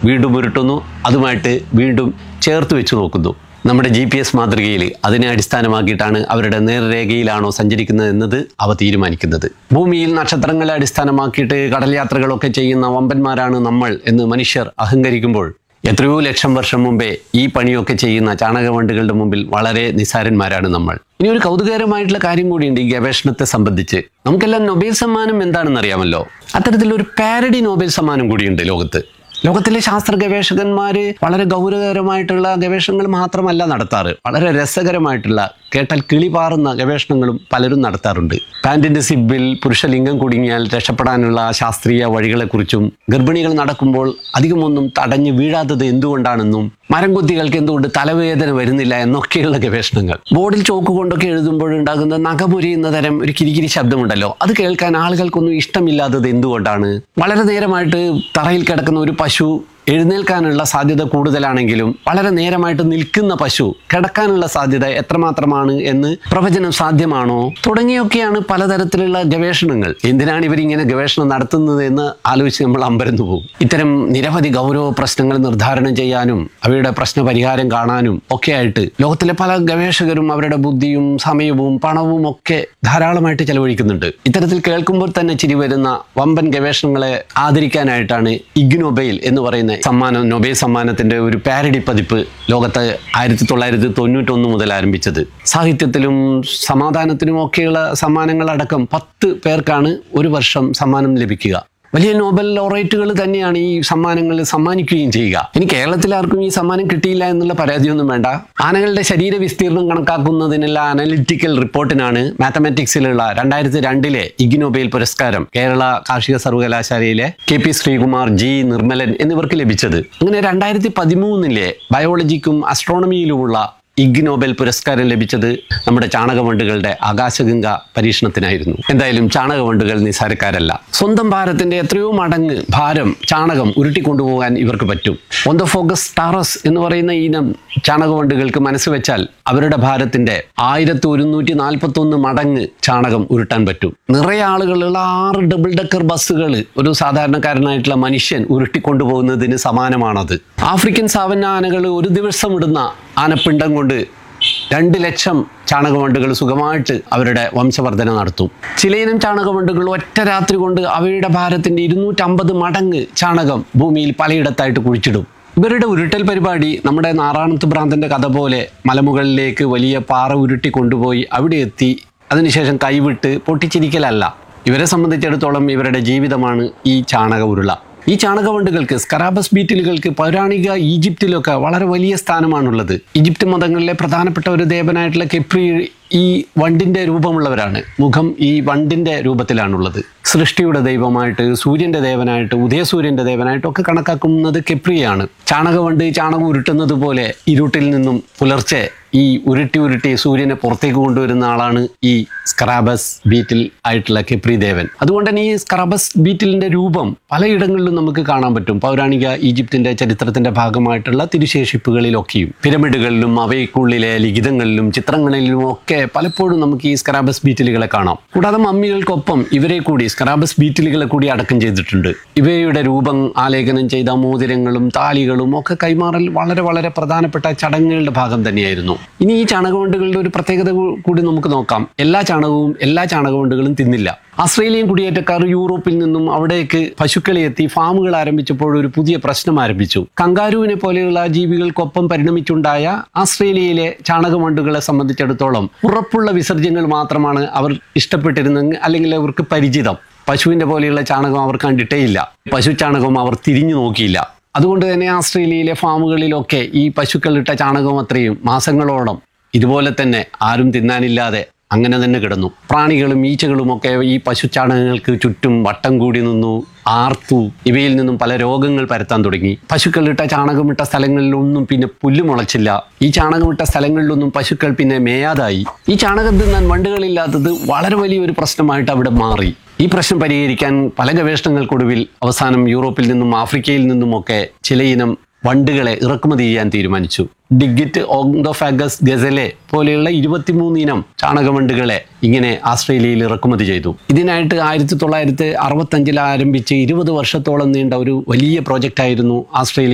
വീണ്ടും ഉരുട്ടുന്നു അതുമായിട്ട് വീണ്ടും ചേർത്ത് വെച്ച് നോക്കുന്നു നമ്മുടെ ജി പി എസ് മാതൃകയിൽ അതിനെ അടിസ്ഥാനമാക്കിയിട്ടാണ് അവരുടെ നേർരേഖയിലാണോ സഞ്ചരിക്കുന്നത് എന്നത് അവ തീരുമാനിക്കുന്നത് ഭൂമിയിൽ നക്ഷത്രങ്ങളെ അടിസ്ഥാനമാക്കിയിട്ട് കടൽ യാത്രകളൊക്കെ ചെയ്യുന്ന വമ്പന്മാരാണ് നമ്മൾ എന്ന് മനുഷ്യർ അഹങ്കരിക്കുമ്പോൾ എത്രയോ ലക്ഷം വർഷം മുമ്പേ ഈ പണിയൊക്കെ ചെയ്യുന്ന ചാണകവണ്ടുകളുടെ മുമ്പിൽ വളരെ നിസാരന്മാരാണ് നമ്മൾ ഇനി ഒരു കൗതുകകരമായിട്ടുള്ള കാര്യം കൂടിയുണ്ട് ഈ ഗവേഷണത്തെ സംബന്ധിച്ച് നമുക്കെല്ലാം നൊബേൽ സമ്മാനം എന്താണെന്ന് അറിയാമല്ലോ അത്തരത്തിലൊരു പാരഡി നൊബേൽ സമ്മാനം കൂടിയുണ്ട് ലോകത്ത് ലോകത്തിലെ ശാസ്ത്ര ഗവേഷകന്മാർ വളരെ ഗൗരവകരമായിട്ടുള്ള ഗവേഷണങ്ങൾ മാത്രമല്ല നടത്താറ് വളരെ രസകരമായിട്ടുള്ള കേട്ടാൽ കിളി പാറുന്ന ഗവേഷണങ്ങളും പലരും നടത്താറുണ്ട് പാൻറ്റിൻ്റെ സിബിൽ പുരുഷലിംഗം കുടുങ്ങിയാൽ രക്ഷപ്പെടാനുള്ള ശാസ്ത്രീയ വഴികളെക്കുറിച്ചും ഗർഭിണികൾ നടക്കുമ്പോൾ അധികമൊന്നും തടഞ്ഞു വീഴാത്തത് എന്തുകൊണ്ടാണെന്നും മരം കൊത്തികൾക്ക് എന്തുകൊണ്ട് തലവേദന വരുന്നില്ല എന്നൊക്കെയുള്ള ഗവേഷണങ്ങൾ ബോർഡിൽ ചോക്ക് കൊണ്ടൊക്കെ എഴുതുമ്പോഴുണ്ടാകുന്ന നഖമുരിയുന്ന തരം ഒരു കിരികിരി ശബ്ദമുണ്ടല്ലോ അത് കേൾക്കാൻ ആളുകൾക്കൊന്നും ഇഷ്ടമില്ലാത്തത് എന്തുകൊണ്ടാണ് വളരെ നേരമായിട്ട് തറയിൽ കിടക്കുന്ന ഒരു പശു എഴുന്നേൽക്കാനുള്ള സാധ്യത കൂടുതലാണെങ്കിലും വളരെ നേരമായിട്ട് നിൽക്കുന്ന പശു കിടക്കാനുള്ള സാധ്യത എത്രമാത്രമാണ് എന്ന് പ്രവചനം സാധ്യമാണോ തുടങ്ങിയൊക്കെയാണ് പലതരത്തിലുള്ള ഗവേഷണങ്ങൾ എന്തിനാണ് ഇവരിങ്ങനെ ഗവേഷണം നടത്തുന്നത് എന്ന് ആലോചിച്ച് നമ്മൾ അമ്പരന്നു പോകും ഇത്തരം നിരവധി ഗൗരവ പ്രശ്നങ്ങൾ നിർദ്ധാരണം ചെയ്യാനും അവയുടെ പ്രശ്ന പരിഹാരം കാണാനും ഒക്കെ ആയിട്ട് ലോകത്തിലെ പല ഗവേഷകരും അവരുടെ ബുദ്ധിയും സമയവും പണവും ഒക്കെ ധാരാളമായിട്ട് ചെലവഴിക്കുന്നുണ്ട് ഇത്തരത്തിൽ കേൾക്കുമ്പോൾ തന്നെ ചിരി വരുന്ന വമ്പൻ ഗവേഷണങ്ങളെ ആദരിക്കാനായിട്ടാണ് ഇഗ്നോബെയിൽ എന്ന് പറയുന്ന സമ്മാനം നൊബേൽ സമ്മാനത്തിന്റെ ഒരു പാരഡി പതിപ്പ് ലോകത്ത് ആയിരത്തി തൊള്ളായിരത്തി തൊണ്ണൂറ്റൊന്ന് മുതൽ ആരംഭിച്ചത് സാഹിത്യത്തിലും സമാധാനത്തിനും ഒക്കെയുള്ള സമ്മാനങ്ങളടക്കം പത്ത് പേർക്കാണ് ഒരു വർഷം സമ്മാനം ലഭിക്കുക വലിയ നോബൽ ലോറേറ്റുകൾ തന്നെയാണ് ഈ സമ്മാനങ്ങൾ സമ്മാനിക്കുകയും ചെയ്യുക ഇനി കേരളത്തിൽ ആർക്കും ഈ സമ്മാനം കിട്ടിയില്ല എന്നുള്ള പരാതിയൊന്നും വേണ്ട ആനകളുടെ ശരീര വിസ്തീർണം കണക്കാക്കുന്നതിനുള്ള അനലിറ്റിക്കൽ റിപ്പോർട്ടിനാണ് മാത്തമാറ്റിക്സിലുള്ള രണ്ടായിരത്തി രണ്ടിലെ ഇഗ്നോബേൽ പുരസ്കാരം കേരള കാർഷിക സർവകലാശാലയിലെ K P Sreekumar G Nirmalan എന്നിവർക്ക് ലഭിച്ചത് അങ്ങനെ രണ്ടായിരത്തി പതിമൂന്നിലെ ബയോളജിക്കും അസ്ട്രോണമിയിലുമുള്ള ഇഗ് നോബൽ പുരസ്കാരം ലഭിച്ചത് നമ്മുടെ ചാണകവണ്ടുകളുടെ ആകാശഗംഗ പരീക്ഷണത്തിനായിരുന്നു എന്തായാലും ചാണകവണ്ടുകൾ നിസ്സാരക്കാരല്ല സ്വന്തം ഭാരത്തിന്റെ എത്രയോ മടങ്ങ് ഭാരം ചാണകം ഉരുട്ടിക്കൊണ്ടുപോകാൻ ഇവർക്ക് പറ്റും ഒന്തോഫോഗസ് ടാറസ് എന്ന് പറയുന്ന ഇനം ചാണകവണ്ടുകൾക്ക് മനസ്സ് വെച്ചാൽ അവരുടെ ഭാരത്തിന്റെ ആയിരത്തി ഒരുന്നൂറ്റി നാൽപ്പത്തി ഒന്ന് മടങ്ങ് ചാണകം ഉരുട്ടാൻ പറ്റും നിറയെ ആളുകളുള്ള ആറ് ഡബിൾ ഡെക്കർ ബസ്സുകൾ ഒരു സാധാരണക്കാരനായിട്ടുള്ള മനുഷ്യൻ ഉരുട്ടിക്കൊണ്ടുപോകുന്നതിന് സമാനമാണത് ആഫ്രിക്കൻ സാവന്ന ആനകൾ ഒരു ദിവസം ഇടുന്ന ആനപ്പിണ്ടം കൊണ്ട് രണ്ട് ലക്ഷം ചാണകവണ്ടുകൾ സുഖമായിട്ട് അവരുടെ വംശവർധന നടത്തും ചിലയിനം ചാണകവണ്ടുകൾ ഒറ്റ രാത്രി കൊണ്ട് അവയുടെ ഭാരത്തിന്റെ ഇരുന്നൂറ്റമ്പത് മടങ്ങ് ചാണകം ഭൂമിയിൽ പലയിടത്തായിട്ട് കുഴിച്ചിടും ഇവരുടെ ഉരുട്ടൽ പരിപാടി നമ്മുടെ നാറാണത്ത് ഭ്രാന്തന്റെ കഥ പോലെ മലമുകളിലേക്ക് വലിയ പാറ ഉരുട്ടി കൊണ്ടുപോയി അവിടെ എത്തി അതിനുശേഷം കൈവിട്ട് പൊട്ടിച്ചിരിക്കലല്ല ഇവരെ സംബന്ധിച്ചിടത്തോളം ഇവരുടെ ജീവിതമാണ് ഈ ചാണക ഉരുള ഈ ചാണകവണ്ടുകൾക്ക് സ്കറാബസ് ബീറ്റിലുകൾക്ക് പൗരാണിക ഈജിപ്തിലൊക്കെ വളരെ വലിയ സ്ഥാനമാണുള്ളത് ഈജിപ്ത് മതങ്ങളിലെ പ്രധാനപ്പെട്ട ഒരു ദേവനായിട്ടുള്ള കെപ്രി ഈ വണ്ടിന്റെ രൂപമുള്ളവരാണ് മുഖം ഈ വണ്ടിന്റെ രൂപത്തിലാണുള്ളത് സൃഷ്ടിയുടെ ദൈവമായിട്ട് സൂര്യന്റെ ദേവനായിട്ട് ഉദയസൂര്യന്റെ ദേവനായിട്ട് ഒക്കെ കണക്കാക്കുന്നത് കെപ്രിയാണ് ചാണകവണ്ട് ചാണകം ഉരുട്ടുന്നത് പോലെ ഇരുട്ടിൽ നിന്നും പുലർച്ചെ ഈ ഉരുട്ടി ഉരുട്ടി സൂര്യനെ പുറത്തേക്ക് കൊണ്ടുവരുന്ന ആളാണ് ഈ സ്കറാബസ് ബീറ്റിൽ ആയിട്ടുള്ള കെപ്രി ദേവൻ അതുകൊണ്ട് തന്നെ ഈ സ്കറാബസ് ബീറ്റിലിന്റെ രൂപം പലയിടങ്ങളിലും നമുക്ക് കാണാൻ പറ്റും പൗരാണിക ഈജിപ്തിന്റെ ചരിത്രത്തിന്റെ ഭാഗമായിട്ടുള്ള തിരുശേഷിപ്പുകളിലൊക്കെയും പിരമിഡുകളിലും അവയ്ക്കുള്ളിലെ ലിഖിതങ്ങളിലും ചിത്രങ്ങളിലും ഒക്കെ പലപ്പോഴും നമുക്ക് ഈ സ്കറാബസ് ബീറ്റിലുകളെ കാണാം കൂടാതെ മമ്മികൾക്കൊപ്പം ഇവരെ കൂടി സ്കറാബസ് ബീറ്റിലുകളെ കൂടി അടക്കം ചെയ്തിട്ടുണ്ട് ഇവയുടെ രൂപം ആലേഖനം ചെയ്ത മോതിരങ്ങളും താലികളും ഒക്കെ കൈമാറൽ വളരെ വളരെ പ്രധാനപ്പെട്ട ചടങ്ങുകളുടെ ഭാഗം തന്നെയായിരുന്നു ഇനി ഈ ചാണകവണ്ടുകളുടെ ഒരു പ്രത്യേകത കൂ- കൂടി നമുക്ക് നോക്കാം എല്ലാ ചാണകവും എല്ലാ ചാണകവണ്ടുകളും തിന്നില്ല ആസ്ട്രേലിയൻ കുടിയേറ്റക്കാർ യൂറോപ്പിൽ നിന്നും അവിടേക്ക് പശുക്കളെ എത്തി ഫാമുകൾ ആരംഭിച്ചപ്പോൾ ഒരു പുതിയ പ്രശ്നം ആരംഭിച്ചു കങ്കാരുവിനെ പോലെയുള്ള ജീവികൾക്കൊപ്പം പരിണമിച്ചുണ്ടായ ആസ്ട്രേലിയയിലെ ചാണകവണ്ടുകളെ സംബന്ധിച്ചിടത്തോളം ഉറപ്പുള്ള വിസർജ്യങ്ങൾ മാത്രമാണ് അവർ ഇഷ്ടപ്പെട്ടിരുന്നെങ്കിൽ അല്ലെങ്കിൽ അവർക്ക് പരിചിതം പശുവിന്റെ പോലെയുള്ള ചാണകം അവർ കണ്ടിട്ടേയില്ല പശു ചാണകം അവർ തിരിഞ്ഞു നോക്കിയില്ല അതുകൊണ്ട് തന്നെ ആസ്ട്രേലിയയിലെ ഫാമുകളിലൊക്കെ ഈ പശുക്കളിട്ട ചാണകം അത്രയും മാസങ്ങളോളം ഇതുപോലെ തന്നെ ആരും തിന്നാനില്ലാതെ അങ്ങനെ തന്നെ കിടന്നു പ്രാണികളും ഈച്ചകളും ഒക്കെ ഈ പശുചാണകങ്ങൾക്ക് ചുറ്റും വട്ടം കൂടി നിന്നു ആർത്തു ഇവയിൽ നിന്നും പല രോഗങ്ങൾ പരത്താൻ തുടങ്ങി പശുക്കളിട്ട ചാണകമിട്ട സ്ഥലങ്ങളിലൊന്നും പിന്നെ പുല്ല് മുളച്ചില്ല ഈ ചാണകമിട്ട സ്ഥലങ്ങളിലൊന്നും പശുക്കൾ പിന്നെ മേയാതായി ഈ ചാണകം തിന്നാൻ വണ്ടുകളില്ലാത്തത് വളരെ വലിയൊരു പ്രശ്നമായിട്ട് അവിടെ മാറി ഈ പ്രശ്നം പരിഹരിക്കാൻ പല ഗവേഷണങ്ങൾക്കൊടുവിൽ അവസാനം യൂറോപ്പിൽ നിന്നും ആഫ്രിക്കയിൽ നിന്നുമൊക്കെ ചിലയിനം വണ്ടുകളെ ഇറക്കുമതി ചെയ്യാൻ തീരുമാനിച്ചു ഡിഗിറ്റ് ഓങ്ഡോഫാഗസ് ഗസലെ പോലെയുള്ള ഇരുപത്തിമൂന്ന് ഇനം ചാണകവണ്ടുകളെ ഇങ്ങനെ ആസ്ട്രേലിയയിൽ ഇറക്കുമതി ചെയ്തു ഇതിനായിട്ട് ആയിരത്തി തൊള്ളായിരത്തി അറുപത്തഞ്ചിൽ ആരംഭിച്ച് ഇരുപത് വർഷത്തോളം നീണ്ട ഒരു വലിയ പ്രോജക്റ്റ് ആയിരുന്നു ആസ്ട്രേലിയ